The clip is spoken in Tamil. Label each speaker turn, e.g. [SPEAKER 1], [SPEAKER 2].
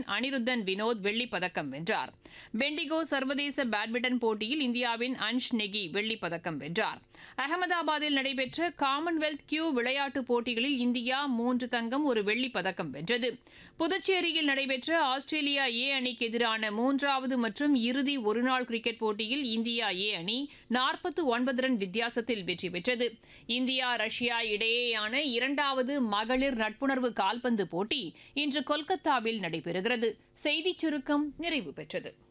[SPEAKER 1] அனிருத்தன் வினோத் வெள்ளிப் பதக்கம் வென்றார் பெண்டிகோ சர்வதேச பேட்மிண்டன் போட்டியில் இந்தியாவின் அன்ஷ் நெகி வெள்ளிப் பதக்கம் வென்றார் அகமதாபாத்தில் நடைபெற்ற காமன்வெல்த் கியூ விளையாட்டுப் போட்டிகளில் இந்தியா மூன்று தங்கம் ஒரு வெள்ளிப் பதக்கம் வென்றது புதுச்சேரியில் நடைபெற்ற ஆஸ்திரேலியா ஏ அணிக்கு எதிரான மூன்றாவது மற்றும் இறுதி ஒருநாள் கிரிக்கெட் போட்டியில் இந்தியா ஏ அணி நாற்பத்து ஒன்பது ரன் வித்தியாசத்தில் வெற்றி பெற்றது இந்தியா ரஷ்யா இடையேயான இரண்டாவது மகளிர் நட்புணர்வு கால்பந்து போட்டி இன்று கொல்கத்தாவில் நடைபெறுகிறது செய்திச் சுருக்கம் நிறைவு பெற்றது